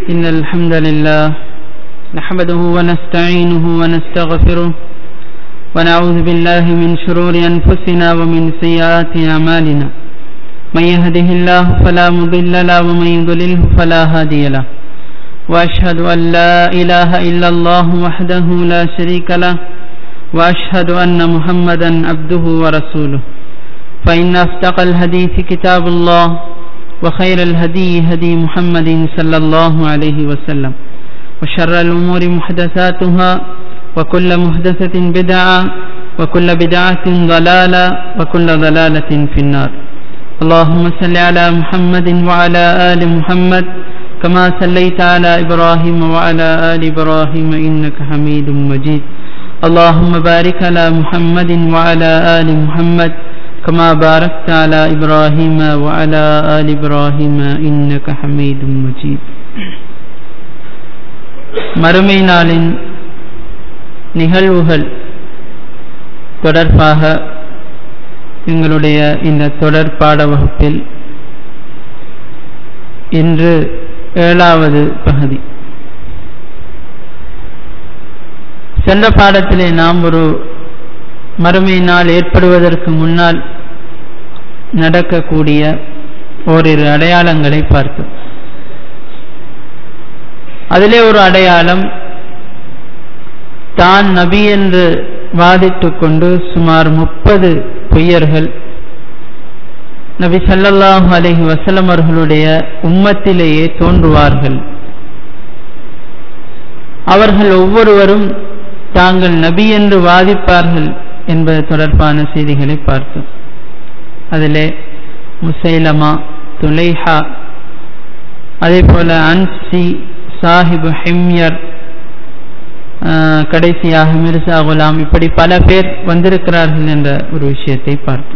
إن الحمد لله نحمده ونستعينه ونستغفره ونعوذ بالله من شرور أنفسنا ومن سيئات أعمالنا من يهده الله فلا مضل له ومن يضلله فلا هادي له وأشهد أن لا إله إلا الله وحده لا شريك له وأشهد أن محمدا عبده ورسوله فإن أصدق الحديث كتاب الله وخير الهدي هدي محمد صلى الله عليه وسلم وشر الأمور محدثاتها وكل محدثة بدعة وكل بدعة ضلالة وكل ضلالة في النار اللهم صل على محمد وعلى آل محمد كما صليت على إبراهيم وعلى آل إبراهيم إنك حميد مجيد اللهم بارك على محمد وعلى آل محمد كما باركت على إبراهيم وعلى آل إبراهيم إنك حميد مجيد மறுமை நாளின் நிகழ்வுகள் தொடர்பாக எங்களுடைய இந்த தொடர் பாட வகுப்பில் இன்று ஏழாவது பகுதி சென்ற பாடத்திலே நாம் ஒரு மறுமை நாள் ஏற்படுவதற்கு முன்னால் நடக்கக்கூடிய ஓரிரு அடையாளங்களை பார்த்தோம் அதிலே ஒரு அடையாளம் தான் நபி என்று வாதிட்டுக் கொண்டு சுமார் முப்பது பொய்யர்கள் நபி சல்லல்லாஹு அலஹி வசலம் அவர்களுடைய உம்மத்திலேயே தோன்றுவார்கள் அவர்கள் ஒவ்வொருவரும் தாங்கள் நபி என்று வாதிப்பார்கள் என்பது தொடர்பான செய்திகளை பார்த்தோம் அதிலே முசைலமா துலைஹா அதே போல அன்சி சாஹிப் ஹிம்யர் கடைசியாக மிர்சா குலாம் இப்படி பல பேர் வந்திருக்கிறார்கள் என்ற ஒரு விஷயத்தை பார்த்தோம்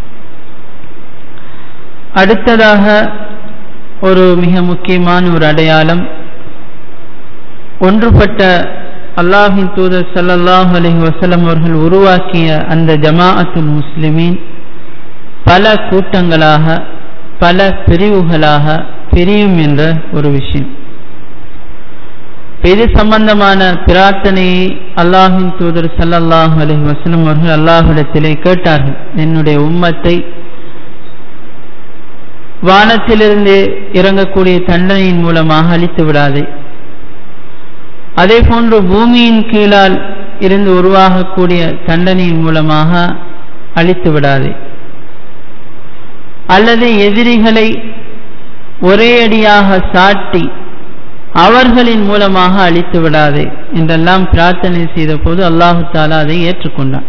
அடுத்ததாக ஒரு மிக முக்கியமான ஒரு அடையாளம் ஒன்றுபட்ட அல்லாஹின் தூதர் சல்லல்லாஹ் அலஹி வசலம் அவர்கள் உருவாக்கிய அந்த ஜமாஅத்துல் முஸ்லிமீன் பல கூட்டங்களாக பல பிரிவுகளாக பிரியும் என்ற ஒரு விஷயம் இது சம்பந்தமான பிரார்த்தனையை அல்லாஹின் தூதர் சல்லல்லாஹ் அலஹி வசலம் அவர்கள் அல்லாஹிடத்திலே கேட்டார்கள் என்னுடைய உம்மத்தை வானத்திலிருந்து இறங்கக்கூடிய தண்டனையின் மூலமாக அழித்து விடாதே அதே போன்று பூமியின் கீழால் இருந்து உருவாகக்கூடிய தண்டனையின் மூலமாக அழித்து விடாதே அல்லது எதிரிகளை ஒரே அடியாக சாட்டி அவர்களின் மூலமாக அழித்து விடாதே என்றெல்லாம் பிரார்த்தனை செய்த போது அல்லாஹு தாலா அதை ஏற்றுக்கொண்டான்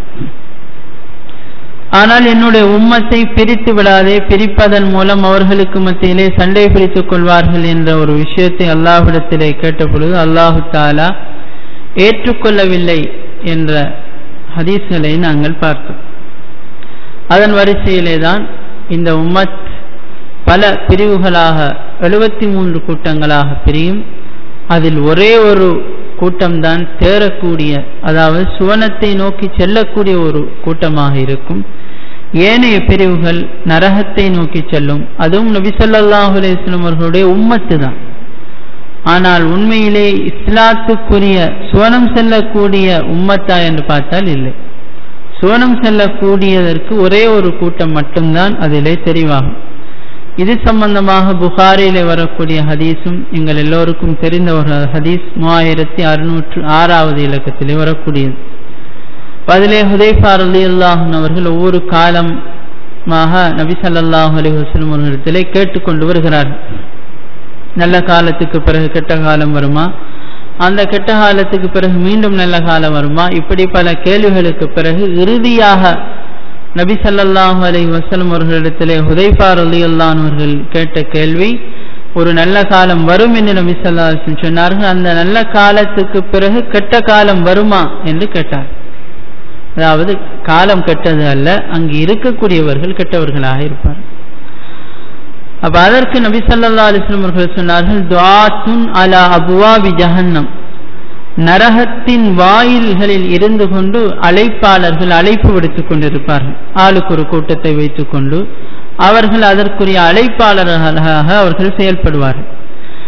ஆனால் என்னுடைய உம்மத்தை பிரித்து விடாதே பிரிப்பதன் மூலம் அவர்களுக்கு மத்தியிலே சண்டை பிடித்துக் கொள்வார்கள் என்ற ஒரு விஷயத்தை அல்லாஹிடத்திலே கேட்டபொழுது அல்லாஹு தாலா ஏற்றுக்கொள்ளவில்லை என்ற ஹதீஸ்களை நாங்கள் பார்த்தோம் அதன் வரிசையிலே தான் இந்த உம்மத் பல பிரிவுகளாக எழுபத்தி மூன்று கூட்டங்களாக பிரியும் அதில் ஒரே ஒரு கூட்டம்தான் தேரக்கூடிய அதாவது சுவனத்தை நோக்கி செல்லக்கூடிய ஒரு கூட்டமாக இருக்கும் ஏனைய பிரிவுகள் நரகத்தை நோக்கி செல்லும் அதுவும் நபிசல்லாஹு அலிஸ்லம் அவர்களுடைய உம்மத்து தான் ஆனால் உண்மையிலே இஸ்லாத்துக்குரிய சுவனம் செல்லக்கூடிய உம்மத்தா என்று பார்த்தால் இல்லை சுவனம் செல்லக்கூடியதற்கு ஒரே ஒரு கூட்டம் மட்டும்தான் அதிலே தெரிவாகும் இது சம்பந்தமாக புகாரிலே வரக்கூடிய ஹதீஸும் எங்கள் எல்லோருக்கும் தெரிந்த ஒரு ஹதீஸ் மூவாயிரத்தி அறுநூற்று ஆறாவது இலக்கத்திலே வரக்கூடியது அதிலே ஹுதைஃபார் அலி அல்லாஹன் அவர்கள் ஒவ்வொரு காலமாக நபி சல்லாஹூ அலி வஸ்லம் அவர்களிடத்திலே கேட்டுக்கொண்டு வருகிறார்கள் நல்ல காலத்துக்கு பிறகு கெட்ட காலம் வருமா அந்த கெட்ட காலத்துக்கு பிறகு மீண்டும் நல்ல காலம் வருமா இப்படி பல கேள்விகளுக்கு பிறகு இறுதியாக நபி சல்லாஹூ அலி வசலம் அவர்களிடத்திலே ஹுதைஃபார் அலி அல்லானவர்கள் கேட்ட கேள்வி ஒரு நல்ல காலம் வரும் என்று நபி சொல்லா சொன்னார்கள் அந்த நல்ல காலத்துக்கு பிறகு கெட்ட காலம் வருமா என்று கேட்டார் அதாவது காலம் கெட்டது அல்ல அங்கு இருக்கக்கூடியவர்கள் கெட்டவர்களாக இருப்பார் அப்ப அதற்கு நபி சல்லா அலிஸ்லம் அவர்கள் சொன்னார்கள் துவாத்துன் அலா அபுவா வி ஜஹன்னம் நரகத்தின் வாயில்களில் இருந்து கொண்டு அழைப்பாளர்கள் அழைப்பு விடுத்துக் கொண்டிருப்பார்கள் ஆளுக்கு ஒரு கூட்டத்தை வைத்துக் கொண்டு அவர்கள் அதற்குரிய அழைப்பாளர்களாக அவர்கள் செயல்படுவார்கள்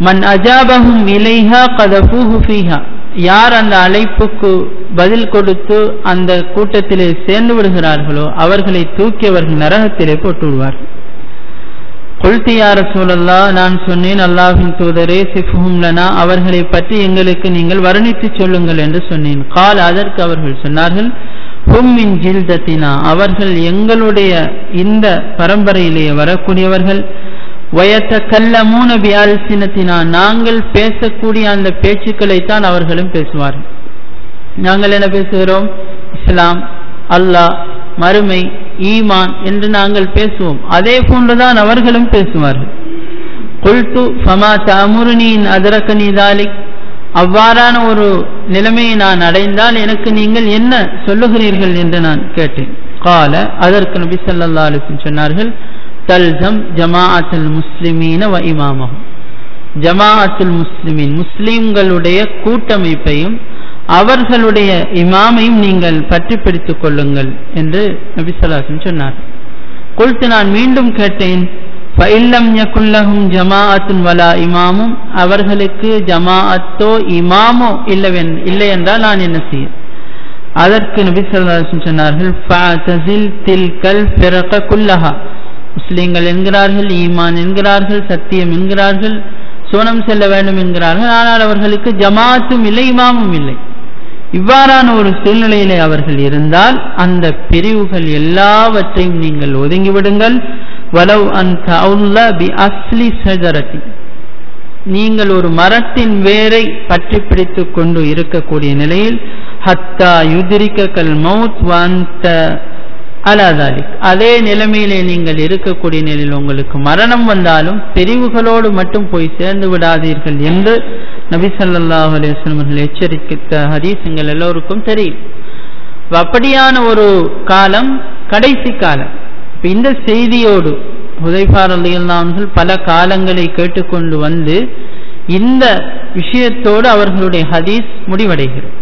மன் அஜாபஹும் இலைஹா கதபூஹு ஃபீஹா யார் அந்த அழைப்புக்கு பதில் கொடுத்து அந்த கூட்டத்திலே சேர்ந்து விடுகிறார்களோ அவர்களை தூக்கி அவர்கள் நரகத்திலே போட்டு விடுவார்கள் கொல்தியார சூழல்லா நான் சொன்னேன் அல்லாஹின் தூதரே சிஃபும் லனா அவர்களை பற்றி எங்களுக்கு நீங்கள் வர்ணித்து சொல்லுங்கள் என்று சொன்னேன் கால் அதற்கு அவர்கள் சொன்னார்கள் ஹும்மின் ஜில்தத்தினா அவர்கள் எங்களுடைய இந்த பரம்பரையிலேயே வரக்கூடியவர்கள் வயத்த கல்ல மூன வியால்சினத்தினா நாங்கள் பேசக்கூடிய அந்த பேச்சுக்களைத்தான் அவர்களும் பேசுவார்கள் நாங்கள் என்ன பேசுகிறோம் இஸ்லாம் அல்லாஹ் மறுமை ஈமான் என்று நாங்கள் பேசுவோம் அதே போன்றுதான் அவர்களும் பேசுவார்கள் குல்து ஃபமா தமுருனின் அதரக்கனி தாலிக் அவ்வாறான ஒரு நிலைமையை நான் அடைந்தால் எனக்கு நீங்கள் என்ன சொல்லுகிறீர்கள் என்று நான் கேட்டேன் கால அதற்கு நபி ஸல்லல்லாஹு அலைஹி வஸல்லம் சொன்னார்கள் தல்சம் ஜமாஅத்துல் முஸ்லிமீன வ இமாமஹும் ஜமாஅத்துல் முஸ்லிமீன் முஸ்லிம்களுடைய கூட்டமைப்பையும் அவர்களுடைய இமாமையும் நீங்கள் பற்றி பிடித்துக் கொள்ளுங்கள் என்று நபி ஸல்லல்லாஹு சொன்னார் குல்த்து நான் மீண்டும் கேட்டேன் ஃபைல்லம் யகுல்லஹும் ஜமாஅத்துன் வலா இமாமும் அவர்களுக்கு ஜமாஅத்தோ இமாமோ இல்லவென் இல்லை என்றால் நான் என்ன செய்ய அதற்கு நபி ஸல்லல்லாஹு சொன்னார்கள் ஃபஅதஸில் தில்கல் ஃபிரக குல்லஹா முஸ்லிம்கள் என்கிறார்கள் ஈமான் என்கிறார்கள் சத்தியம் என்கிறார்கள் சோனம் செல்ல வேண்டும் என்கிறார்கள் ஆனால் அவர்களுக்கு ஜமாத்தும் இல்லை இமாமும் இல்லை இவ்வாறான ஒரு சூழ்நிலையிலே அவர்கள் இருந்தால் அந்த பிரிவுகள் எல்லாவற்றையும் நீங்கள் ஒதுங்கிவிடுங்கள் வலவ் அந்த பி அஸ்லி சஜரத்தி நீங்கள் ஒரு மரத்தின் வேரை பற்றி பிடித்துக் கொண்டு இருக்கக்கூடிய நிலையில் ஹத்தா யுதிரிக்க கல் மவுத் வந்த அலாதாலிக் அதே நிலைமையிலே நீங்கள் இருக்கக்கூடிய நிலையில் உங்களுக்கு மரணம் வந்தாலும் பிரிவுகளோடு மட்டும் போய் சேர்ந்து விடாதீர்கள் என்று நபி ஸல்லல்லாஹு அலைஹி வஸல்லம் அவர்கள் எச்சரித்த ஹதீஸ் எங்கள் எல்லோருக்கும் தெரியும் அப்படியான ஒரு காலம் கடைசி காலம் இப்ப இந்த செய்தியோடு ஹுதைஃபார் அலியல்லான்கள் பல காலங்களை கேட்டுக்கொண்டு வந்து இந்த விஷயத்தோடு அவர்களுடைய ஹதீஸ் முடிவடைகிறது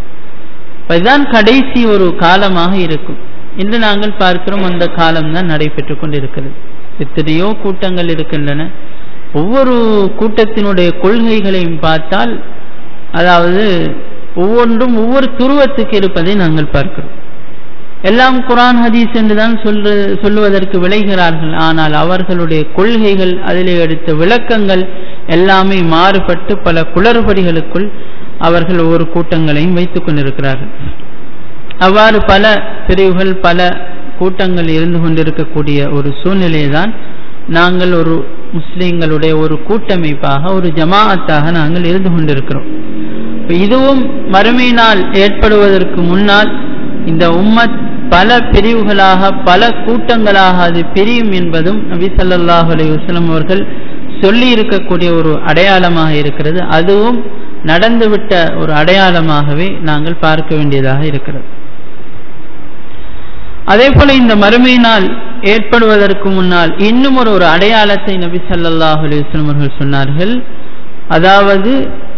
இதுதான் கடைசி ஒரு காலமாக இருக்கும் இன்று நாங்கள் பார்க்கிறோம் அந்த காலம் தான் நடைபெற்று கொண்டிருக்கிறது எத்தனையோ கூட்டங்கள் இருக்கின்றன ஒவ்வொரு கூட்டத்தினுடைய கொள்கைகளையும் பார்த்தால் அதாவது ஒவ்வொன்றும் ஒவ்வொரு துருவத்துக்கு இருப்பதை நாங்கள் பார்க்கிறோம் எல்லாம் குரான் ஹதீஸ் என்றுதான் சொல்ற சொல்லுவதற்கு விளைகிறார்கள் ஆனால் அவர்களுடைய கொள்கைகள் அதிலே எடுத்த விளக்கங்கள் எல்லாமே மாறுபட்டு பல குளறுபடிகளுக்குள் அவர்கள் ஒவ்வொரு கூட்டங்களையும் வைத்துக் கொண்டிருக்கிறார்கள் அவ்வாறு பல பிரிவுகள் பல கூட்டங்கள் இருந்து கொண்டிருக்கக்கூடிய ஒரு சூழ்நிலையை தான் நாங்கள் ஒரு முஸ்லிம்களுடைய ஒரு கூட்டமைப்பாக ஒரு ஜமாஅத்தாக நாங்கள் இருந்து கொண்டிருக்கிறோம் இதுவும் மறுமை நாள் ஏற்படுவதற்கு முன்னால் இந்த உம்மத் பல பிரிவுகளாக பல கூட்டங்களாக அது பிரியும் என்பதும் நபி சல்லாஹூ அலி வஸ்லம் அவர்கள் சொல்லி இருக்கக்கூடிய ஒரு அடையாளமாக இருக்கிறது அதுவும் நடந்துவிட்ட ஒரு அடையாளமாகவே நாங்கள் பார்க்க வேண்டியதாக இருக்கிறது அதே போல இந்த மறுமை நாள் ஏற்படுவதற்கு முன்னால் இன்னும் ஒரு ஒரு அடையாளத்தை நபி சல்லாஹூ அலி வஸ்லம் அவர்கள் சொன்னார்கள் அதாவது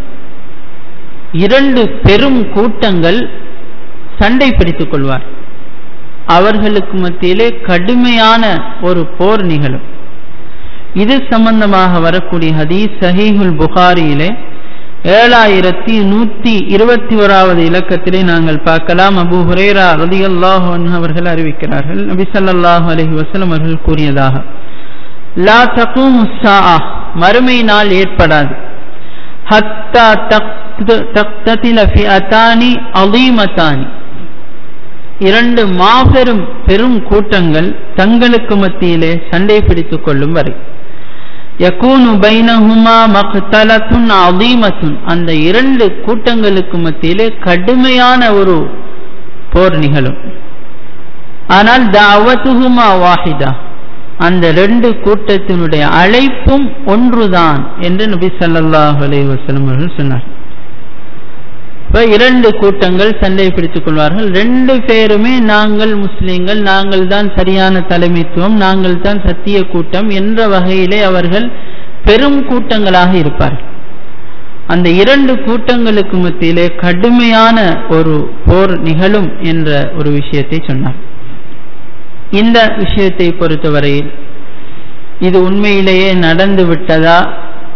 இரண்டு பெரும் கூட்டங்கள் சண்டை பிடித்துக் கொள்வார் அவர்களுக்கு மத்தியிலே கடுமையான ஒரு போர் நிகழும் இது சம்பந்தமாக வரக்கூடிய ஹதீஸ் சஹீஹுல் புகாரியிலே ஏழாயிரத்தி நூத்தி இருபத்தி ஓராவது இலக்கத்திலே நாங்கள் பார்க்கலாம் அபு ஹுரேரா ரதி அல்லாஹு அவர்கள் அறிவிக்கிறார்கள் நபி சல்லாஹூ அலஹி வசலம் அவர்கள் கூறியதாக லா தகும் மறுமை நாள் ஏற்படாது ஹத்தா தக்தத்தில ஃபிஅத்தானி அதீமத்தானி இரண்டு மாபெரும் பெரும் கூட்டங்கள் தங்களுக்கு மத்தியிலே சண்டை பிடித்துக் கொள்ளும் வரை யகூனு பைனஹுமா மக்தலத்துன் அதீமத்துன் அந்த இரண்டு கூட்டங்களுக்கு மத்தியிலே கடுமையான ஒரு போர் நிகழும் ஆனால் தாவத்துஹுமா வாஹிதா அந்த ரெண்டு கூட்டத்தினுடைய அழைப்பும் ஒன்றுதான் என்று நபி சல்லாஹ் அலி வசலம் அவர்கள் சொன்னார் இப்ப இரண்டு கூட்டங்கள் சண்டை பிடித்துக் கொள்வார்கள் ரெண்டு பேருமே நாங்கள் முஸ்லீம்கள் நாங்கள் தான் சரியான தலைமைத்துவம் நாங்கள் தான் சத்திய கூட்டம் என்ற வகையிலே அவர்கள் பெரும் கூட்டங்களாக இருப்பார்கள் அந்த இரண்டு கூட்டங்களுக்கு மத்தியிலே கடுமையான ஒரு போர் நிகழும் என்ற ஒரு விஷயத்தை சொன்னார் இந்த விஷயத்தை பொறுத்தவரையில் இது உண்மையிலேயே நடந்து விட்டதா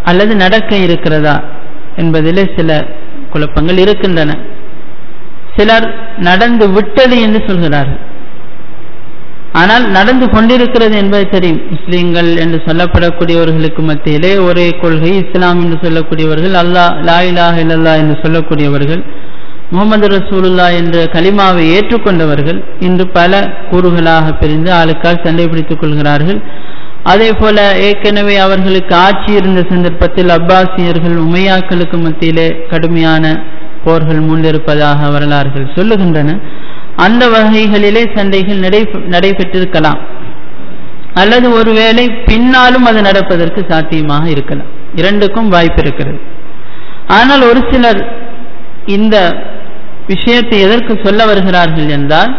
அல்லது நடக்க இருக்கிறதா என்பதிலே சில குழப்பங்கள் இருக்கின்றன சிலர் நடந்து விட்டது என்று சொல்கிறார்கள் ஆனால் நடந்து கொண்டிருக்கிறது என்பது தெரியும் முஸ்லீம்கள் என்று சொல்லப்படக்கூடியவர்களுக்கு மத்தியிலே ஒரே கொள்கை இஸ்லாம் என்று சொல்லக்கூடியவர்கள் அல்லா லா இலாஹ இல்லல்லா என்று சொல்லக்கூடியவர்கள் முகமது ரசூலுல்லா என்ற கலிமாவை ஏற்றுக்கொண்டவர்கள் இன்று பல கூறுகளாக பிரிந்து ஆளுக்கால் சண்டை பிடித்துக் கொள்கிறார்கள் அதே போல ஏற்கனவே அவர்களுக்கு ஆட்சி இருந்த சந்தர்ப்பத்தில் அப்பாசியர்கள் உமையாக்களுக்கு மத்தியிலே கடுமையான போர்கள் முன்னிருப்பதாக வரலாறுகள் சொல்லுகின்றன அந்த வகைகளிலே சண்டைகள் நடை நடைபெற்றிருக்கலாம் அல்லது ஒருவேளை பின்னாலும் அது நடப்பதற்கு சாத்தியமாக இருக்கலாம் இரண்டுக்கும் வாய்ப்பு இருக்கிறது ஆனால் ஒரு சிலர் இந்த விஷயத்தை எதற்கு சொல்ல வருகிறார்கள் என்றால்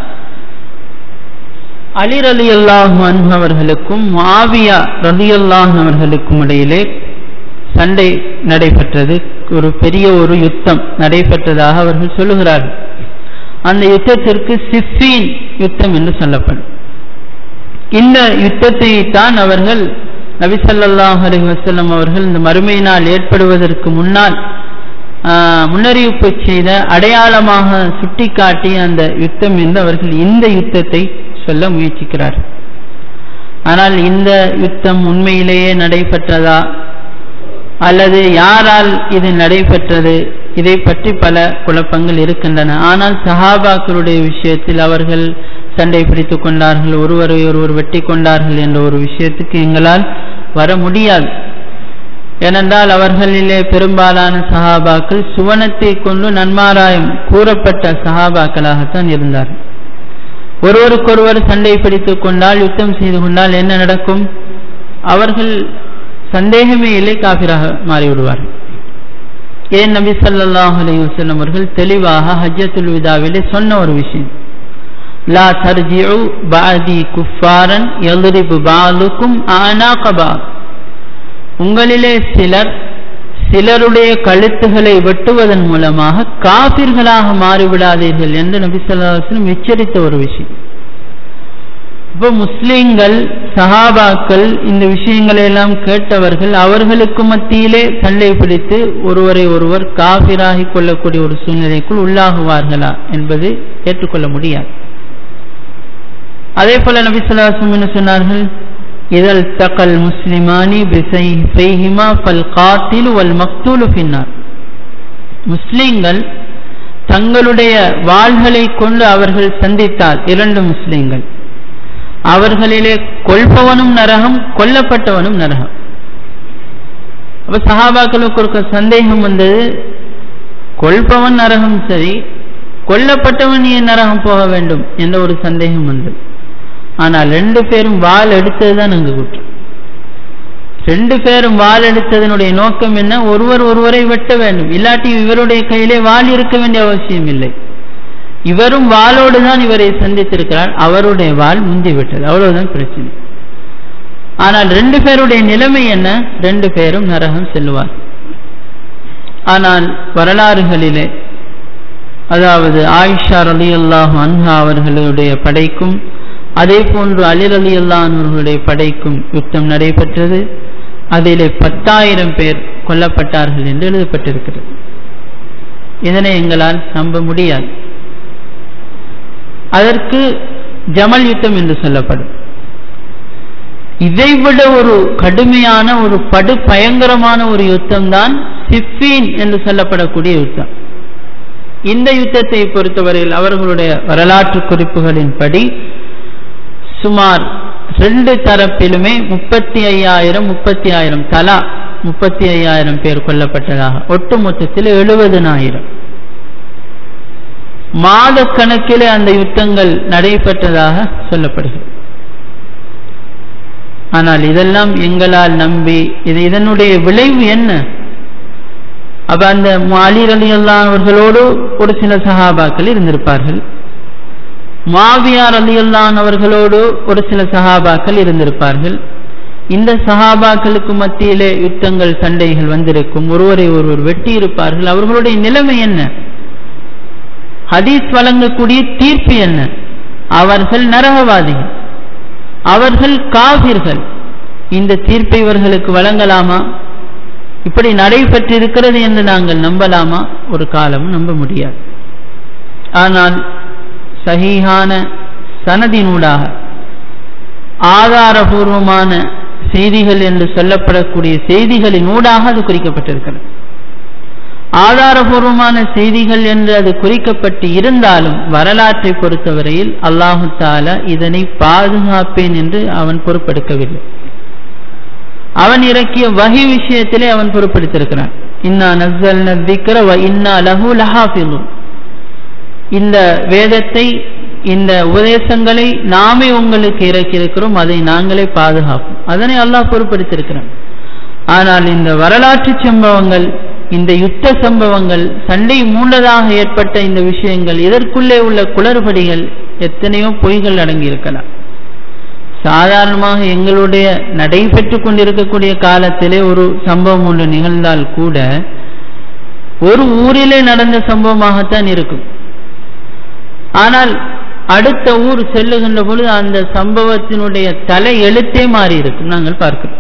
அலி ரலி அல்லாஹு அவர்களுக்கும் மாவியா ரலி அல்லாஹ் அவர்களுக்கும் இடையிலே சண்டை நடைபெற்றது ஒரு பெரிய ஒரு யுத்தம் நடைபெற்றதாக அவர்கள் சொல்லுகிறார்கள் அந்த யுத்தத்திற்கு சிஃபீன் யுத்தம் என்று சொல்லப்படும் இந்த யுத்தத்தை தான் அவர்கள் நபிசல்லாஹ் அலி வசல்லம் அவர்கள் இந்த மறுமை நாள் ஏற்படுவதற்கு முன்னால் முன்னறிவிப்பு செய்த அடையாளமாக சுட்டிக்காட்டி அந்த யுத்தம் என்று அவர்கள் இந்த யுத்தத்தை சொல்ல முயற்சிக்கிறார் ஆனால் இந்த யுத்தம் உண்மையிலேயே நடைபெற்றதா அல்லது யாரால் இது நடைபெற்றது இதை பற்றி பல குழப்பங்கள் இருக்கின்றன ஆனால் சஹாபாக்களுடைய விஷயத்தில் அவர்கள் சண்டை பிடித்துக் கொண்டார்கள் ஒருவரை ஒருவர் வெட்டி கொண்டார்கள் என்ற ஒரு விஷயத்துக்கு எங்களால் வர முடியாது ஏனென்றால் அவர்களிலே பெரும்பாலான சஹாபாக்கள் சுவனத்தை கொண்டு நன்மாராயம் கூறப்பட்ட சஹாபாக்களாகத்தான் இருந்தார்கள் ஒருவருக்கொருவர் சண்டை பிடித்துக் கொண்டால் யுத்தம் செய்து கொண்டால் என்ன நடக்கும் அவர்கள் சந்தேகமே இல்லை காபிராக மாறிவிடுவார்கள் ஏன் நபி சல்லாஹ் அலி வசல்லம் அவர்கள் தெளிவாக ஹஜ்ஜத்துல் விதாவிலே சொன்ன ஒரு விஷயம் லா தர்ஜிஉ பாதி குஃபாரன் எல்ரிபு பாலுக்கும் ஆனாகபா உங்களிலே சிலர் சிலருடைய கழுத்துகளை வெட்டுவதன் மூலமாக காபிர்களாக மாறிவிடாதீர்கள் என்று நபி சொல்லாஸ்லம் எச்சரித்த ஒரு விஷயம் இப்போ முஸ்லிம்கள் சஹாபாக்கள் இந்த விஷயங்களை எல்லாம் கேட்டவர்கள் அவர்களுக்கு மத்தியிலே சண்டை பிடித்து ஒருவரை ஒருவர் காபிராகி கொள்ளக்கூடிய ஒரு சூழ்நிலைக்குள் உள்ளாகுவார்களா என்பது ஏற்றுக்கொள்ள முடியாது அதே போல நபி சொல்லாஸ்லம் என்ன சொன்னார்கள் இதழ் தக்கல் முஸ்லிமானி பிசைஹிமா ஃபல் காத்தில் வல் மக்தூலு பின்னார் முஸ்லிம்கள் தங்களுடைய வாள்களை கொண்டு அவர்கள் சந்தித்தால் இரண்டு முஸ்லிம்கள் அவர்களிலே கொல்பவனும் நரகம் கொல்லப்பட்டவனும் நரகம் அப்ப சஹாபாக்களுக்கு ஒரு சந்தேகம் வந்தது கொல்பவன் நரகம் சரி கொல்லப்பட்டவன் ஏன் நரகம் போக வேண்டும் என்ற ஒரு சந்தேகம் வந்தது ஆனால் ரெண்டு பேரும் வாள் எடுத்ததுதான் அங்கு குற்றம் ரெண்டு பேரும் வாள் எடுத்ததனுடைய நோக்கம் என்ன ஒருவர் ஒருவரை வெட்ட வேண்டும் இல்லாட்டி இவருடைய கையிலே வாள் இருக்க வேண்டிய அவசியம் இல்லை இவரும் வாளோடு தான் இவரை சந்தித்திருக்கிறார் அவருடைய வாள் முந்திவிட்டது அவ்வளவுதான் பிரச்சனை ஆனால் ரெண்டு பேருடைய நிலைமை என்ன ரெண்டு பேரும் நரகம் செல்வார் ஆனால் வரலாறுகளிலே அதாவது ஆயிஷா ரலி அல்லாஹு அன்ஹா அவர்களுடைய படைக்கும் அதே போன்று அலிர் அலி அல்லாஹர்களுடைய படைக்கும் யுத்தம் நடைபெற்றது அதிலே பத்தாயிரம் பேர் கொல்லப்பட்டார்கள் என்று எழுதப்பட்டிருக்கிறது இதனை எங்களால் நம்ப முடியாது அதற்கு ஜமல் யுத்தம் என்று சொல்லப்படும் இதைவிட ஒரு கடுமையான ஒரு படு பயங்கரமான ஒரு யுத்தம் தான் சிஃபீன் என்று சொல்லப்படக்கூடிய யுத்தம் இந்த யுத்தத்தை பொறுத்தவரையில் அவர்களுடைய வரலாற்று குறிப்புகளின்படி சுமார் ரெண்டு தரப்பிலுமே முப்பத்தி ஐயாயிரம் முப்பத்தி ஆயிரம் தலா முப்பத்தி ஐயாயிரம் பேர் கொல்லப்பட்டதாக ஒட்டு மொத்தத்தில் எழுபதனாயிரம் மாத கணக்கிலே அந்த யுத்தங்கள் நடைபெற்றதாக சொல்லப்படுகிறது ஆனால் இதெல்லாம் எங்களால் நம்பி இது இதனுடைய விளைவு என்ன அப்ப அந்த அலி அலி அவர்களோடு ஒரு சில சஹாபாக்கள் இருந்திருப்பார்கள் மாவியார் அலி அவர்களோடு ஒரு சில சஹாபாக்கள் இருந்திருப்பார்கள் இந்த சஹாபாக்களுக்கு மத்தியிலே யுத்தங்கள் சண்டைகள் வந்திருக்கும் ஒருவரை ஒருவர் வெட்டி இருப்பார்கள் அவர்களுடைய நிலைமை என்ன ஹதீஸ் வழங்கக்கூடிய தீர்ப்பு என்ன அவர்கள் நரகவாதிகள் அவர்கள் காவிர்கள் இந்த தீர்ப்பை இவர்களுக்கு வழங்கலாமா இப்படி நடைபெற்றிருக்கிறது என்று நாங்கள் நம்பலாமா ஒரு காலமும் நம்ப முடியாது ஆனால் சஹீஹான சனதினூடாக ஆதாரபூர்வமான செய்திகள் என்று சொல்லப்படக்கூடிய செய்திகளின் ஊடாக அது குறிக்கப்பட்டிருக்கிறது ஆதாரபூர்வமான செய்திகள் என்று அது குறிக்கப்பட்டு இருந்தாலும் வரலாற்றை பொறுத்தவரையில் அல்லாஹு தாலா இதனை பாதுகாப்பேன் என்று அவன் பொறுப்பெடுக்கவில்லை அவன் இறக்கிய வகை விஷயத்திலே அவன் பொறுப்பெடுத்திருக்கிறான் இன்னா நஸ்ஸல் திக்ர வ இன்னா லஹு லஹாஃபிதுன் இந்த வேதத்தை இந்த உபதேசங்களை நாமே உங்களுக்கு இறக்கியிருக்கிறோம் அதை நாங்களே பாதுகாப்போம் அதனை அல்லாஹ் பொறுப்படுத்திருக்கிறான் ஆனால் இந்த வரலாற்று சம்பவங்கள் இந்த யுத்த சம்பவங்கள் சண்டை மூண்டதாக ஏற்பட்ட இந்த விஷயங்கள் இதற்குள்ளே உள்ள குளறுபடிகள் எத்தனையோ பொய்கள் அடங்கியிருக்கலாம் சாதாரணமாக எங்களுடைய நடைபெற்று கொண்டிருக்கக்கூடிய காலத்திலே ஒரு சம்பவம் ஒன்று நிகழ்ந்தால் கூட ஒரு ஊரிலே நடந்த சம்பவமாகத்தான் இருக்கும் ஆனால் அடுத்த ஊர் செல்லுகின்ற பொழுது அந்த சம்பவத்தினுடைய தலை எழுத்தே மாறி இருக்கும் நாங்கள் பார்க்கிறோம்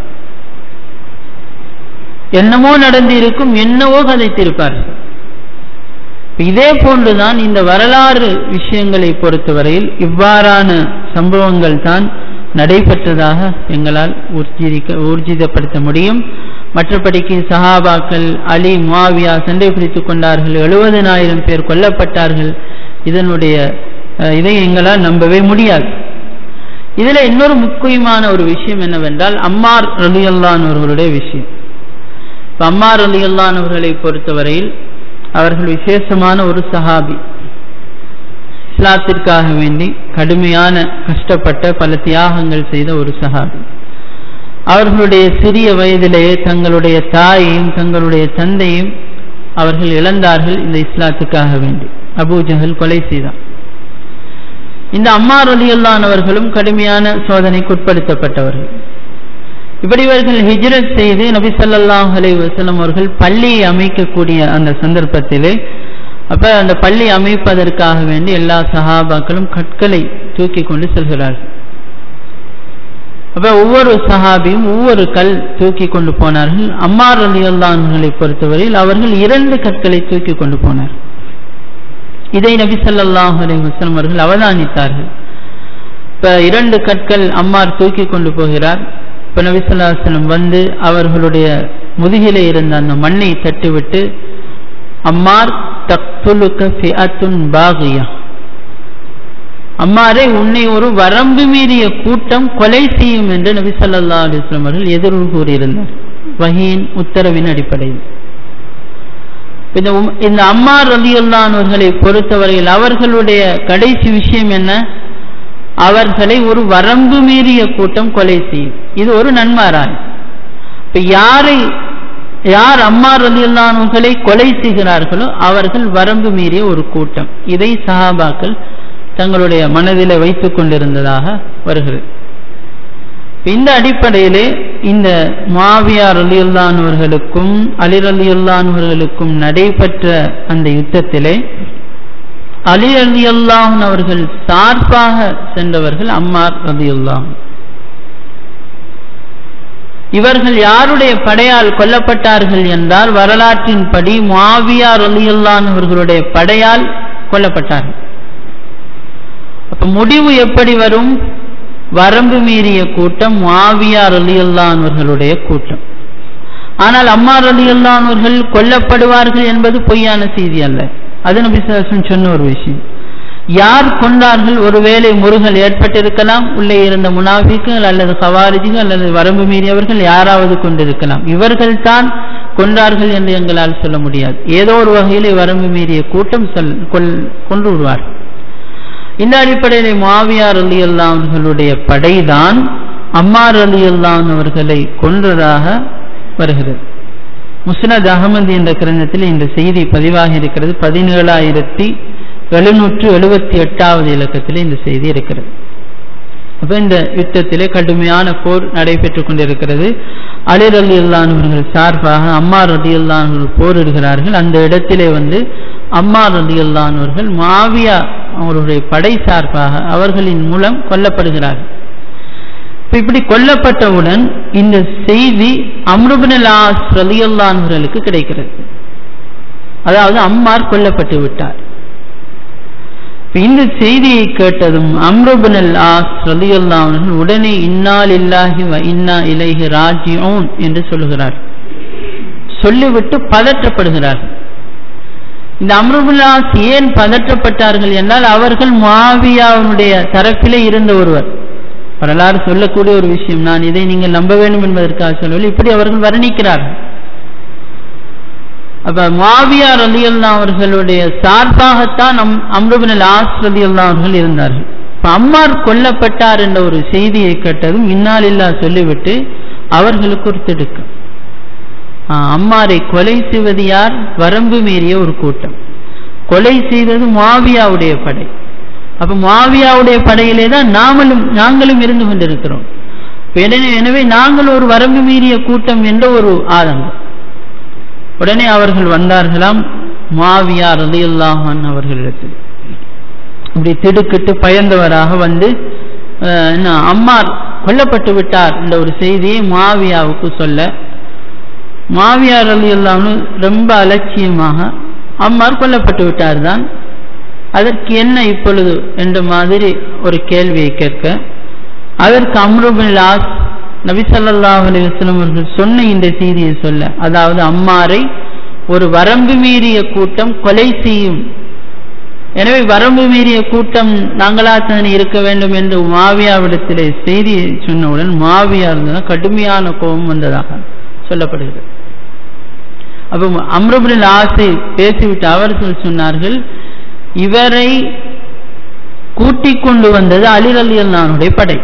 என்னமோ நடந்து இருக்கும் என்னவோ கதைத்திருப்பார்கள் இதே போன்றுதான் இந்த வரலாறு விஷயங்களை பொறுத்தவரையில் இவ்வாறான சம்பவங்கள் தான் நடைபெற்றதாக எங்களால் ஊர்ஜிதிக்க ஊர்ஜிதப்படுத்த முடியும் மற்றபடிக்கு சஹாபாக்கள் அலி முவாவியா சண்டை பிடித்துக் கொண்டார்கள் எழுபதனாயிரம் பேர் கொல்லப்பட்டார்கள் இதனுடைய இதை எங்களால் நம்பவே முடியாது இதுல இன்னொரு முக்கியமான ஒரு விஷயம் என்னவென்றால் அம்மார் ரலியல்லான் அவர்களுடைய விஷயம் இப்ப அம்மார் ரலியல்லான் அவர்களை பொறுத்தவரையில் அவர்கள் விசேஷமான ஒரு சஹாபி இஸ்லாத்திற்காக வேண்டி கடுமையான கஷ்டப்பட்ட பல தியாகங்கள் செய்த ஒரு சஹாபி அவர்களுடைய சிறிய வயதிலேயே தங்களுடைய தாயையும் தங்களுடைய தந்தையும் அவர்கள் இழந்தார்கள் இந்த இஸ்லாத்துக்காக வேண்டி அபூஜஹல் கொலை செய்தார் இந்த அம்மார் அலியல்லானவர்களும் கடுமையான சோதனைக்கு உட்படுத்தப்பட்டவர்கள் இப்படி இவர்கள் ஹிஜ்ரத் செய்து நபி சல்லாஹ் அலை வசலம் அவர்கள் பள்ளியை அமைக்கக்கூடிய அந்த சந்தர்ப்பத்திலே அப்ப அந்த பள்ளி அமைப்பதற்காக வேண்டி எல்லா சஹாபாக்களும் கற்களை தூக்கி கொண்டு செல்கிறார்கள் அப்ப ஒவ்வொரு சஹாபியும் ஒவ்வொரு கல் தூக்கி கொண்டு போனார்கள் அம்மார் அலி அல்லான்களை பொறுத்தவரையில் அவர்கள் இரண்டு கற்களை தூக்கி கொண்டு போனார் இதை நபி சல்லாஹ் அலி வஸ்லம் அவர்கள் அவதானித்தார்கள் இப்ப இரண்டு கற்கள் அம்மார் தூக்கி கொண்டு போகிறார் இப்ப நபி சொல்லாஸ்லம் வந்து அவர்களுடைய முதுகிலே இருந்த அந்த மண்ணை தட்டிவிட்டு அம்மார் தக்துலுக்க ஃபிஅத்துன் பாகியா அம்மாரே உன்னை ஒரு வரம்பு மீறிய கூட்டம் கொலை செய்யும் என்று நபி சல்லா அலிஸ்லாம் அவர்கள் எதிர்வு கூறியிருந்தார் வகையின் உத்தரவின் அடிப்படையில் இந்த இந்த அம்மார் ரலியுல்லானவர்களை பொறுத்தவரையில் அவர்களுடைய கடைசி விஷயம் என்ன அவர்களை ஒரு வரம்பு மீறிய கூட்டம் கொலை செய்யும் இது ஒரு நன்மாராய் இப்ப யாரை யார் அம்மார் ரலியுல்லானவர்களை கொலை செய்கிறார்களோ அவர்கள் வரம்பு மீறிய ஒரு கூட்டம் இதை சஹாபாக்கள் தங்களுடைய மனதில் வைத்துக் கொண்டிருந்ததாக வருகிறது இந்த அடிப்படையிலே இந்த மாவியார் அலியுல்லானவர்களுக்கும் அலிர் அலியுல்லானவர்களுக்கும் நடைபெற்ற அந்த யுத்தத்திலே அலி அலியுல்லான் அவர்கள் சார்பாக சென்றவர்கள் அம்மார் ரதியுல்லான் இவர்கள் யாருடைய படையால் கொல்லப்பட்டார்கள் என்றால் வரலாற்றின்படி மாவியார் அலியுல்லான் அவர்களுடைய படையால் கொல்லப்பட்டார்கள் அப்ப முடிவு எப்படி வரும் வரம்பு மீறிய கூட்டம் மாவியார் அலியுல்லானவர்களுடைய கூட்டம் ஆனால் அம்மார் அலியுல்லானவர்கள் கொல்லப்படுவார்கள் என்பது பொய்யான செய்தி அல்ல அது நபிசாசன் சொன்ன ஒரு விஷயம் யார் கொண்டார்கள் ஒருவேளை முருகல் ஏற்பட்டிருக்கலாம் உள்ளே இருந்த முனாஃபிக்குகள் அல்லது கவாரிஜிகள் அல்லது வரம்பு மீறியவர்கள் யாராவது கொண்டிருக்கலாம் இவர்கள் தான் கொண்டார்கள் என்று எங்களால் சொல்ல முடியாது ஏதோ ஒரு வகையிலே வரம்பு மீறிய கூட்டம் சொல் கொண்டு விடுவார்கள் இந்த அடிப்படையில் மாவியார் அலி அல்லாவர்களுடைய படைதான் அம்மார் அலி அல்லான் அவர்களை கொன்றதாக வருகிறது முஸ்னத் அகமது என்ற கிரந்தத்தில் இந்த செய்தி பதிவாக இருக்கிறது பதினேழாயிரத்தி எழுநூற்று எழுபத்தி எட்டாவது இலக்கத்தில் இந்த செய்தி இருக்கிறது அப்ப இந்த யுத்தத்திலே கடுமையான போர் நடைபெற்றுக் கொண்டிருக்கிறது அலிர் அலி அல்லானவர்கள் சார்பாக அம்மார் அலி அல்லானவர்கள் போரிடுகிறார்கள் அந்த இடத்திலே வந்து அம்மார் அலி அல்லானவர்கள் மாவியா அவருடைய படை சார்பாக அவர்களின் மூலம் கொல்லப்படுகிறார்கள் இப்ப இப்படி கொல்லப்பட்டவுடன் இந்த செய்தி அம்ருபின் ஆஸ் ரலியல்லான்களுக்கு கிடைக்கிறது அதாவது அம்மார் கொல்லப்பட்டு விட்டார் இந்த செய்தியை கேட்டதும் அம்ருபின் ஆஸ் ரலியல்லான்கள் உடனே இன்னால் இல்லாஹி வ இன்னா இலைஹி ராஜிஊன் என்று சொல்லுகிறார் சொல்லிவிட்டு பதற்றப்படுகிறார்கள் இந்த அம்ருபுல்லாஸ் ஏன் பதற்றப்பட்டார்கள் என்றால் அவர்கள் மாவியாவுடைய தரப்பிலே இருந்த ஒருவர் வரலாறு சொல்லக்கூடிய ஒரு விஷயம் நான் இதை நீங்கள் நம்ப வேண்டும் என்பதற்காக சொல்லவில்லை இப்படி அவர்கள் வர்ணிக்கிறார்கள் அப்ப மாவியா ரலியல்லா அவர்களுடைய சார்பாகத்தான் அம் அம்ருபின் ஆஸ் ரலியல்லா அவர்கள் இருந்தார்கள் இப்ப அம்மார் கொல்லப்பட்டார் என்ற ஒரு செய்தியை கேட்டதும் இன்னால் இல்லா சொல்லிவிட்டு அவர்களுக்கு ஒரு திடுக்கம் அம்மாரை கொலை செய்வது யார் வரம்பு மீறிய ஒரு கூட்டம் கொலை செய்தது மாவியாவுடைய படை அப்ப மாவியாவுடைய படையிலே தான் நாமளும் நாங்களும் இருந்து கொண்டிருக்கிறோம் எனவே நாங்கள் ஒரு வரம்பு மீறிய கூட்டம் என்ற ஒரு ஆதங்கம் உடனே அவர்கள் வந்தார்களாம் மாவியா ரலியுல்லாஹான் அவர்களிடத்தில் இப்படி திடுக்கிட்டு பயந்தவராக வந்து அம்மார் கொல்லப்பட்டு விட்டார் என்ற ஒரு செய்தியை மாவியாவுக்கு சொல்ல மாவியார் அலி அல்லாமல் ரொம்ப அலட்சியமாக அம்மார் கொல்லப்பட்டு விட்டார் தான் அதற்கு என்ன இப்பொழுது என்ற மாதிரி ஒரு கேள்வியை கேட்க அதற்கு அம்ருபின் லாஸ் நபிசல்லாஹ் அலிவஸ்லம் அவர்கள் சொன்ன இந்த செய்தியை சொல்ல அதாவது அம்மாரை ஒரு வரம்பு மீறிய கூட்டம் கொலை செய்யும் எனவே வரம்பு மீறிய கூட்டம் நாங்களாத்தான் இருக்க வேண்டும் என்று மாவியாவிடத்திலே செய்தியை சொன்னவுடன் மாவியா இருந்ததுனா கடுமையான கோபம் வந்ததாக சொல்லப்படுகிறது அப்போ அம்ருபின் ஆசை பேசிவிட்டு அவர்கள் சொன்னார்கள் இவரை கூட்டிக் கொண்டு வந்தது அலிர் அலி அல்லானுடைய படை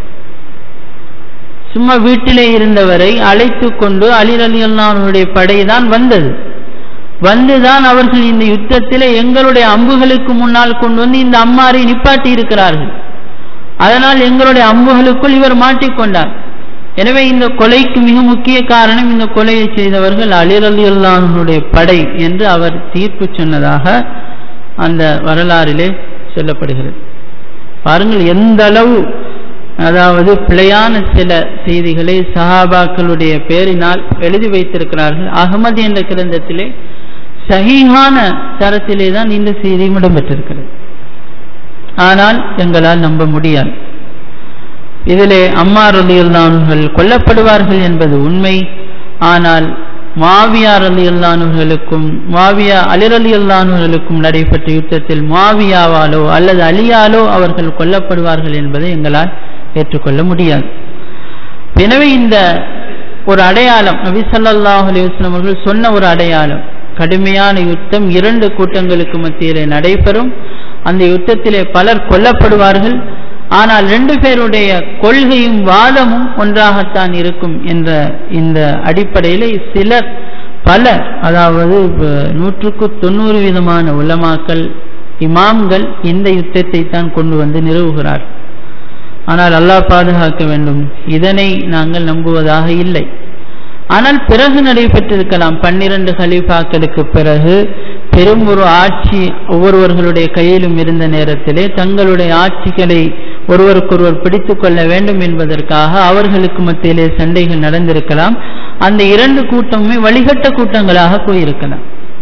சும்மா வீட்டிலே இருந்தவரை அழைத்து கொண்டு அலிர் அலி அல்லானுடைய படை தான் வந்தது வந்துதான் அவர்கள் இந்த யுத்தத்திலே எங்களுடைய அம்புகளுக்கு முன்னால் கொண்டு வந்து இந்த அம்மாரை நிப்பாட்டி இருக்கிறார்கள் அதனால் எங்களுடைய அம்புகளுக்குள் இவர் மாட்டிக்கொண்டார் எனவே இந்த கொலைக்கு மிக முக்கிய காரணம் இந்த கொலையை செய்தவர்கள் அலிர் அலி அல்லானுடைய படை என்று அவர் தீர்ப்பு சொன்னதாக அந்த வரலாறிலே சொல்லப்படுகிறது பாருங்கள் எந்த அளவு அதாவது பிழையான சில செய்திகளை சஹாபாக்களுடைய பேரினால் எழுதி வைத்திருக்கிறார்கள் அகமது என்ற கிரந்தத்திலே சகிஹான தரத்திலே தான் இந்த செய்தியும் இடம்பெற்றிருக்கிறது ஆனால் எங்களால் நம்ப முடியாது இதிலே அம்மார் அலியுல்லான்கள் கொல்லப்படுவார்கள் என்பது உண்மை ஆனால் மாவியார் அலி அல்லானுகளுக்கும் மாவியா அலிர் அலி அல்லானுகளுக்கும் நடைபெற்ற யுத்தத்தில் மாவியாவாலோ அல்லது அலியாலோ அவர்கள் கொல்லப்படுவார்கள் என்பதை எங்களால் ஏற்றுக்கொள்ள முடியாது எனவே இந்த ஒரு அடையாளம் நபி ஸல்லல்லாஹு அலைஹி வஸல்லம் அவர்கள் சொன்ன ஒரு அடையாளம் கடுமையான யுத்தம் இரண்டு கூட்டங்களுக்கு மத்தியிலே நடைபெறும் அந்த யுத்தத்திலே பலர் கொல்லப்படுவார்கள் ஆனால் ரெண்டு பேருடைய கொள்கையும் வாதமும் ஒன்றாகத்தான் இருக்கும் என்ற இந்த அடிப்படையிலே சிலர் பலர் அதாவது நூற்றுக்கு தொண்ணூறு விதமான உலமாக்கள் இமாம்கள் இந்த யுத்தத்தை தான் கொண்டு வந்து நிறுவுகிறார் ஆனால் அல்லாஹ் பாதுகாக்க வேண்டும் இதனை நாங்கள் நம்புவதாக இல்லை ஆனால் பிறகு நடைபெற்றிருக்கலாம் பன்னிரண்டு ஹலீஃபாக்களுக்கு பிறகு பெரும் ஒரு ஆட்சி ஒவ்வொருவர்களுடைய கையிலும் இருந்த நேரத்திலே தங்களுடைய ஆட்சிகளை ஒருவருக்கொருவர் பிடித்துக் கொள்ள வேண்டும் என்பதற்காக அவர்களுக்கு மத்தியிலே சண்டைகள் நடந்திருக்கலாம் அந்த இரண்டு கூட்டமுமே வழிகட்ட கூட்டங்களாக போயிருக்கலாம்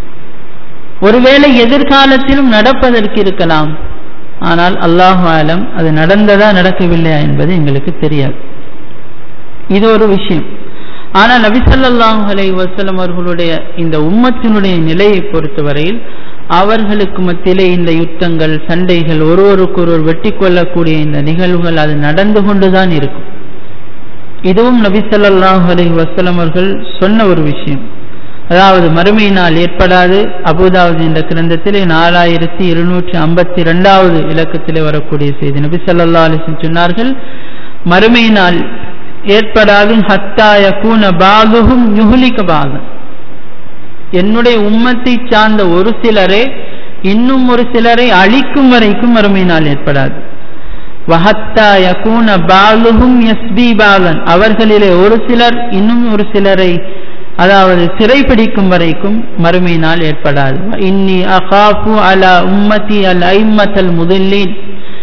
ஒருவேளை எதிர்காலத்திலும் நடப்பதற்கு இருக்கலாம் ஆனால் அல்லாஹு ஆலம் அது நடந்ததா நடக்கவில்லையா என்பது எங்களுக்கு தெரியாது இது ஒரு விஷயம் ஆனால் நபிசல்லாஹு அலை வசலம் அவர்களுடைய இந்த உம்மத்தினுடைய நிலையை பொறுத்தவரையில் அவர்களுக்கு மத்தியிலே இந்த யுத்தங்கள் சண்டைகள் ஒருவருக்கொருவர் வெட்டி கொள்ளக்கூடிய இந்த நிகழ்வுகள் அது நடந்து கொண்டுதான் இருக்கும் இதுவும் நபிசல்லாஹு அலை வசலம் அவர்கள் சொன்ன ஒரு விஷயம் அதாவது மறுமை நாள் ஏற்படாது அபுதாவது என்ற கிரந்தத்திலே நாலாயிரத்தி இருநூற்றி ஐம்பத்தி இரண்டாவது இலக்கத்திலே வரக்கூடிய செய்தி நபி சொல்லா அலிசன் சொன்னார்கள் மறுமை நாள் ஏற்படாது ஹத்தாய கூன பாகுகும் யுகுலிக்க பாகம் என்னுடைய உம்மத்தை சார்ந்த ஒரு சிலரே இன்னும் ஒரு சிலரை அழிக்கும் வரைக்கும் மறுமை நாள் ஏற்படாது வஹத்தா யகூன பாலுகும் எஸ்பி பாலன் அவர்களிலே ஒரு சிலர் இன்னும் ஒரு சிலரை அதாவது சிறைப்பிடிக்கும் வரைக்கும் மறுமை நாள் ஏற்படாது இன்னி அகாஃபு அலா உம்மதி அல் ஐம்மத்தல் முதல்லீன்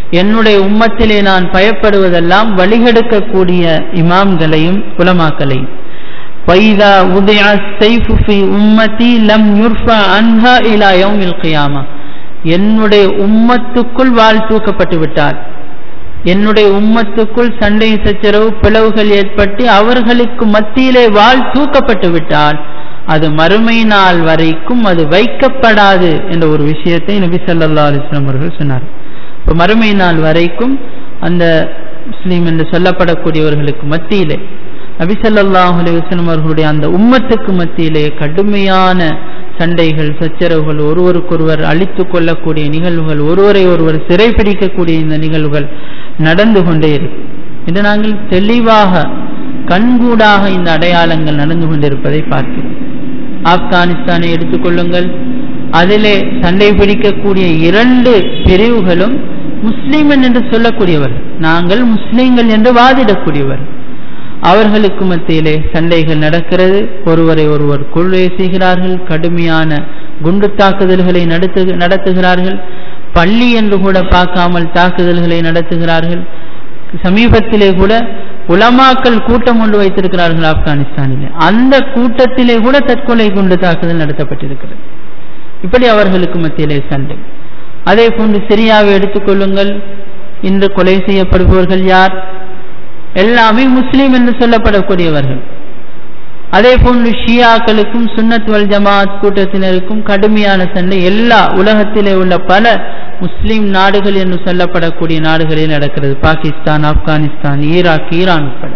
என்னுடைய உம்மத்திலே நான் பயப்படுவதெல்லாம் வழிகெடுக்கக்கூடிய இமாம்களையும் உலமாக்களையும் فإذا وضع السيف في أمتي لم يرفع عنها إلى يوم القيامة என்னுடைய உம்மத்துக்குள் வாழ் தூக்கப்பட்டு விட்டார் என்னுடைய உம்மத்துக்குள் சண்டை சச்சரவு பிளவுகள் ஏற்பட்டு அவர்களுக்கு மத்தியிலே வாழ் தூக்கப்பட்டு விட்டால் அது மறுமை நாள் வரைக்கும் அது வைக்கப்படாது என்ற ஒரு விஷயத்தை நபி ஸல்லல்லாஹு அலைஹி வஸல்லம் அவர்கள் சொன்னார் இப்போ மறுமை நாள் வரைக்கும் அந்த முஸ்லீம் என்று சொல்லப்படக்கூடியவர்களுக்கு மத்தியிலே நபி ஸல்லல்லாஹு அலைஹி வஸல்லம் அவர்களுடைய அந்த உம்மத்துக்கு மத்தியிலே கடுமையான சண்டைகள் சச்சரவுகள் ஒருவருக்கொருவர் அழித்து கொள்ளக்கூடிய நிகழ்வுகள் ஒருவரை ஒருவர் சிறைபிடிக்கக்கூடிய இந்த நிகழ்வுகள் நடந்து கொண்டே இருக்கும் இன்று நாங்கள் தெளிவாக கண்கூடாக இந்த அடையாளங்கள் நடந்து கொண்டிருப்பதை பார்க்கிறோம் ஆப்கானிஸ்தானை எடுத்துக்கொள்ளுங்கள் அதிலே சண்டை பிடிக்கக்கூடிய இரண்டு பிரிவுகளும் முஸ்லீம்கள் என்று சொல்லக்கூடியவர்கள் நாங்கள் முஸ்லீம்கள் என்று வாதிடக்கூடியவர் அவர்களுக்கு மத்தியிலே சண்டைகள் நடக்கிறது ஒருவரை ஒருவர் கொள்கை செய்கிறார்கள் கடுமையான குண்டு தாக்குதல்களை நடத்து நடத்துகிறார்கள் பள்ளி என்று கூட பார்க்காமல் தாக்குதல்களை நடத்துகிறார்கள் சமீபத்திலே கூட உலமாக்கள் கூட்டம் கொண்டு வைத்திருக்கிறார்கள் ஆப்கானிஸ்தானிலே அந்த கூட்டத்திலே கூட தற்கொலை குண்டு தாக்குதல் நடத்தப்பட்டிருக்கிறது இப்படி அவர்களுக்கு மத்தியிலே சண்டை அதே போன்று சிரியாவை எடுத்துக்கொள்ளுங்கள் இன்று கொலை செய்யப்படுபவர்கள் யார் எல்லாமே முஸ்லீம் என்று சொல்லப்படக்கூடியவர்கள் அதே போன்று ஷியாக்களுக்கும் சுன்னத் வல் ஜமாத் கூட்டத்தினருக்கும் கடுமையான சண்டை எல்லா உலகத்திலே உள்ள பல முஸ்லீம் நாடுகள் என்று சொல்லப்படக்கூடிய நாடுகளில் நடக்கிறது பாகிஸ்தான் ஆப்கானிஸ்தான் ஈராக் ஈரான் உட்பட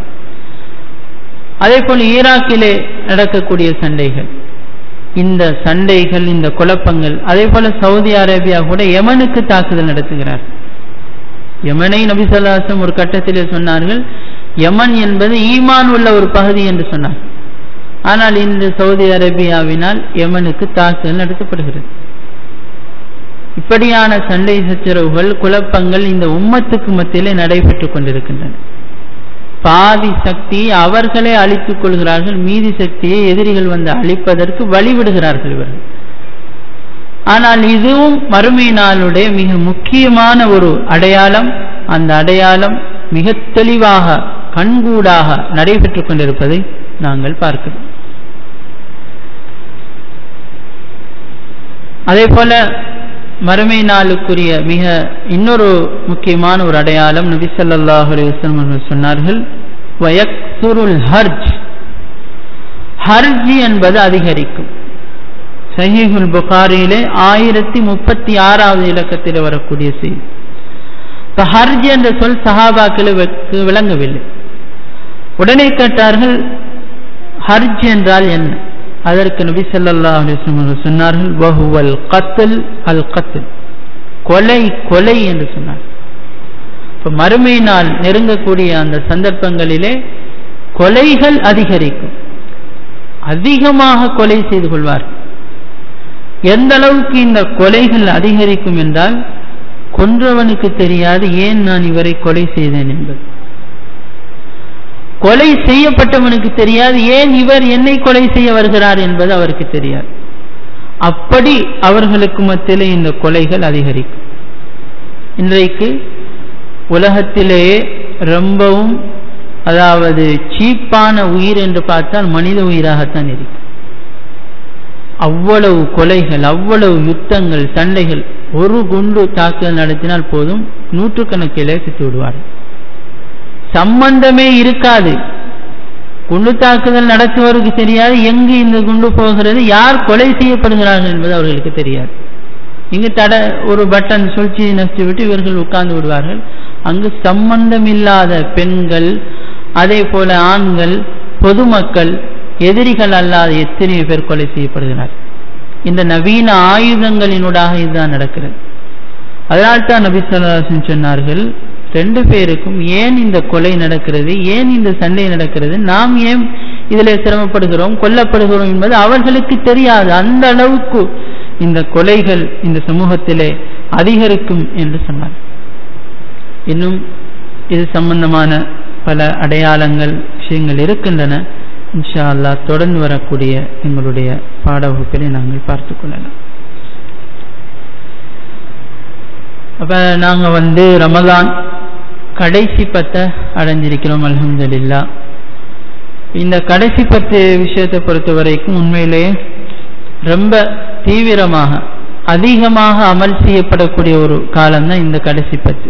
அதே போல் ஈராக்கிலே நடக்கக்கூடிய சண்டைகள் இந்த சண்டைகள் இந்த குழப்பங்கள் அதே போல சவுதி அரேபியா கூட யமனுக்கு தாக்குதல் நடத்துகிறார் யமனை நபிசல்லாசம் ஒரு கட்டத்திலே சொன்னார்கள் யமன் என்பது ஈமான் உள்ள ஒரு பகுதி என்று சொன்னார் ஆனால் இன்று சவுதி அரேபியாவினால் யமனுக்கு தாக்குதல் நடத்தப்படுகிறது இப்படியான சண்டை சச்சரவுகள் குழப்பங்கள் இந்த உம்மத்துக்கு மத்தியிலே நடைபெற்றுக் கொண்டிருக்கின்றன பாதி சக்தியை அவர்களே அழித்துக் கொள்கிறார்கள் மீதி சக்தியை எதிரிகள் வந்து அழிப்பதற்கு வழிவிடுகிறார்கள் இவர்கள் ஆனால் இதுவும் மறுமை நாளுடைய மிக முக்கியமான ஒரு அடையாளம் அந்த அடையாளம் மிக தெளிவாக கண்கூடாக நடைபெற்றுக் கொண்டிருப்பதை நாங்கள் பார்க்கிறோம் அதே போல மறுமை நாளுக்குரிய மிக இன்னொரு முக்கியமான ஒரு அடையாளம் நபி ஸல்லல்லாஹு அலைஹி வஸல்லம் அவர்கள் சொன்னார்கள் வயக்சுருல் ஹர்ஜ் ஹர்ஜ் என்பது அதிகரிக்கும் சஹீஹுல் புகாரியிலே ஆயிரத்தி முப்பத்தி ஆறாவது இலக்கத்தில் வரக்கூடிய செய்தி இப்போ ஹர்ஜ் என்ற சொல் சஹாபாக்களுக்கு விளங்கவில்லை உடனே கேட்டார்கள் ஹர்ஜ் என்றால் என்ன அதற்கு நபி ஸல்லல்லாஹு அலைஹி வஸல்லம் சொன்னார்கள் வஹுவல் கத்ல் அல் கத்ல் கொலை கொலை என்று சொன்னார் இப்போ மறுமை நாள் நெருங்கக்கூடிய அந்த சந்தர்ப்பங்களிலே கொலைகள் அதிகரிக்கும் அதிகமாக கொலை செய்து கொள்வார் எந்த அளவுக்கு இந்த கொலைகள் அதிகரிக்கும் என்றால் கொன்றவனுக்கு தெரியாது ஏன் நான் இவரை கொலை செய்தேன் என்பது கொலை செய்யப்பட்டவனுக்கு தெரியாது ஏன் இவர் என்னை கொலை செய்ய வருகிறார் என்பது அவருக்கு தெரியாது அப்படி அவர்களுக்கு மத்தியிலே இந்த கொலைகள் அதிகரிக்கும் இன்றைக்கு உலகத்திலேயே ரொம்பவும் அதாவது சீப்பான உயிர் என்று பார்த்தால் மனித உயிராகத்தான் இருக்கும் அவ்வளவு கொலைகள் அவ்வளவு யுத்தங்கள் சண்டைகள் ஒரு குண்டு தாக்குதல் நடத்தினால் போதும் நூற்றுக்கணக்கிலே செத்து விடுவார்கள் சம்பந்தமே இருக்காது குண்டு தாக்குதல் நடத்துவருக்கு தெரியாது எங்கு இந்த குண்டு போகிறது யார் கொலை செய்யப்படுகிறார்கள் என்பது அவர்களுக்கு தெரியாது இங்கு தட ஒரு பட்டன் சுழ்ச்சி நஷ்டி விட்டு இவர்கள் உட்கார்ந்து விடுவார்கள் அங்கு சம்பந்தமில்லாத பெண்கள் அதே போல ஆண்கள் பொதுமக்கள் எதிரிகள் அல்லாத எத்தனை பேர் கொலை செய்யப்படுகிறார் இந்த நவீன ஆயுதங்களினூடாக இதுதான் நடக்கிறது அதனால்தான் நபி சொல்லாசன் சொன்னார்கள் ரெண்டு பேருக்கும் ஏன் இந்த கொலை நடக்கிறது ஏன் இந்த சண்டை நடக்கிறது நாம் ஏன் இதில் சிரமப்படுகிறோம் கொல்லப்படுகிறோம் என்பது அவர்களுக்கு தெரியாது அந்த அளவுக்கு இந்த கொலைகள் இந்த சமூகத்திலே அதிகரிக்கும் என்று சொன்னார் இன்னும் இது சம்பந்தமான பல அடையாளங்கள் விஷயங்கள் இருக்கின்றன இன்ஷா அல்லா தொடர்ந்து வரக்கூடிய எங்களுடைய பாட வகுப்பிலே நாங்கள் பார்த்து கொள்ளலாம் அப்போ நாங்கள் வந்து ரமலான் கடைசி பத்தை அடைஞ்சிருக்கிறோம் அலமதுல்லா இந்த கடைசி பத்து விஷயத்தை பொறுத்த வரைக்கும் உண்மையிலேயே ரொம்ப தீவிரமாக அதிகமாக அமல் செய்யப்படக்கூடிய ஒரு காலம் தான் இந்த கடைசி பத்து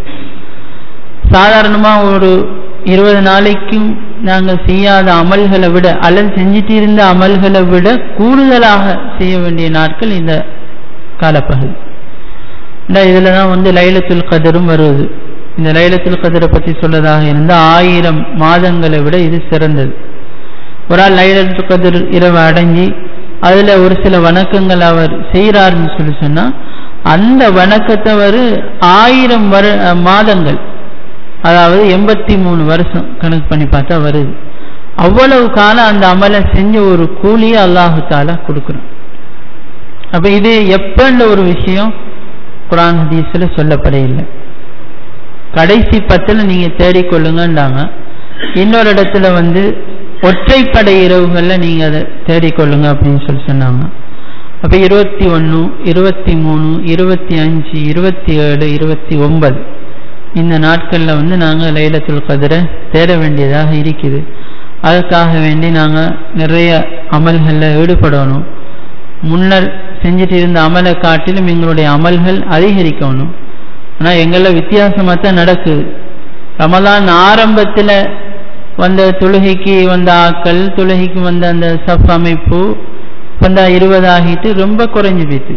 சாதாரணமாக ஒரு இருபது நாளைக்கும் நாங்கள் செய்யாத அமல்களை விட அல்லது செஞ்சிட்டு இருந்த அமல்களை விட கூடுதலாக செய்ய வேண்டிய நாட்கள் இந்த காலப்பகுதி இதில் தான் வந்து லைலத்துல் கதரும் வருவது இந்த லைலத்துல் கதரை பற்றி சொல்லதாக இருந்தால் ஆயிரம் மாதங்களை விட இது சிறந்தது ஒரு ஆள் லைலத்துல் கதர் இரவு அடைஞ்சி அதில் ஒரு சில வணக்கங்கள் அவர் செய்கிறாருன்னு சொல்லி சொன்னால் அந்த வணக்கத்தை அவர் ஆயிரம் வரு மாதங்கள் அதாவது எண்பத்தி மூணு வருஷம் கணக்கு பண்ணி பார்த்தா வருது அவ்வளவு காலம் அந்த அமலை செஞ்ச ஒரு கூலியை அல்லாஹு தாலா கொடுக்குறோம் அப்போ இது எப்பன்ற ஒரு விஷயம் குரான் ஹதீஸில் சொல்லப்பட இல்லை கடைசி பத்தில் நீங்கள் தேடிக்கொள்ளுங்கன்றாங்க இன்னொரு இடத்துல வந்து ஒற்றைப்படை இரவுகளில் நீங்கள் அதை தேடிக்கொள்ளுங்க அப்படின்னு சொல்லி சொன்னாங்க அப்போ இருபத்தி ஒன்று இருபத்தி மூணு இருபத்தி அஞ்சு இருபத்தி ஏழு இருபத்தி ஒன்பது இந்த நாட்களில் வந்து நாங்கள் லைலத்துல் கதிரை தேட வேண்டியதாக இருக்குது அதுக்காக வேண்டி நாங்கள் நிறைய அமல்களில் ஈடுபடணும் முன்னர் செஞ்சுட்டு இருந்த அமலை காட்டிலும் எங்களுடைய அமல்கள் அதிகரிக்கணும் ஆனால் எங்களில் வித்தியாசமாக தான் நடக்குது ரமலான் ஆரம்பத்தில் வந்த தொழுகைக்கு வந்த ஆக்கள் தொழுகைக்கு வந்த அந்த சப் அமைப்பு வந்த இருபது ஆகிட்டு ரொம்ப குறைஞ்சு போயிட்டு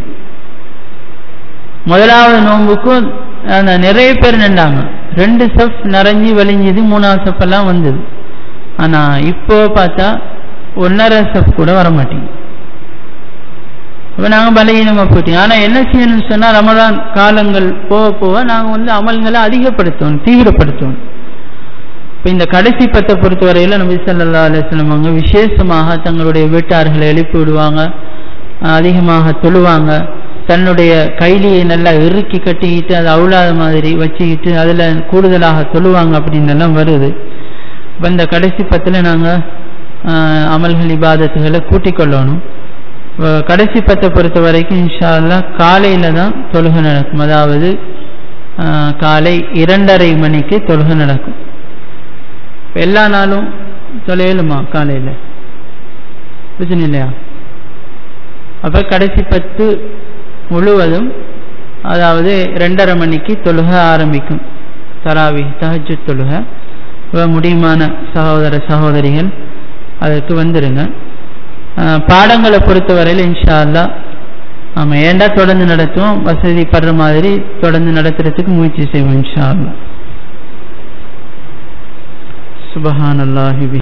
முதலாவது நோன்புக்கும் அந்த நிறைய பேர் நின்றாங்க ரெண்டு சப் நிறைஞ்சி வலிஞ்சுது மூணாவது சப்பெல்லாம் வந்தது ஆனால் இப்போ பார்த்தா ஒன்றரை சப் கூட வர மாட்டேங்குது இப்போ நாங்கள் பலகீனமாக போயிட்டோம் ஆனால் என்ன செய்யணும்னு சொன்னால் ரமதான் காலங்கள் போக போக நாங்கள் வந்து அமல்களை அதிகப்படுத்தணும் தீவிரப்படுத்தணும் இப்போ இந்த கடைசி பத்தை பொறுத்தவரையில் நபி சல்லா அலுவலம் அவங்க விசேஷமாக தங்களுடைய வீட்டார்களை எழுப்பி விடுவாங்க அதிகமாக தொழுவாங்க தன்னுடைய கைலியை நல்லா இறுக்கி கட்டிக்கிட்டு அதை அவுளாத மாதிரி வச்சுக்கிட்டு அதில் கூடுதலாக தொழுவாங்க அப்படின்னு எல்லாம் வருது இப்போ இந்த கடைசி பத்தில் நாங்கள் அமல்கள் இபாதத்துகளை கூட்டிக் கொள்ளணும் கடைசி பத்தை பொறுத்த வரைக்கும் இன்ஷால்லா காலையில் தான் தொழுகை நடக்கும் அதாவது காலை இரண்டரை மணிக்கு தொழுகை நடக்கும் எல்லா நாளும் தொலையலுமா காலையில் பிரச்சனை இல்லையா அப்போ கடைசி பத்து முழுவதும் அதாவது ரெண்டரை மணிக்கு தொழுக ஆரம்பிக்கும் தராவி தஹஜு தொழுக முடியுமான சகோதர சகோதரிகள் அதுக்கு வந்துடுங்க பாடங்களை பொறுத்தவரையில் இன்ஷா அல்லா ஆமாம் ஏண்டா தொடர்ந்து நடத்துவோம் வசதிப்படுற மாதிரி தொடர்ந்து நடத்துறதுக்கு முயற்சி செய்வோம் இன்ஷா அல்லா சுபஹான் அல்லாஹிபி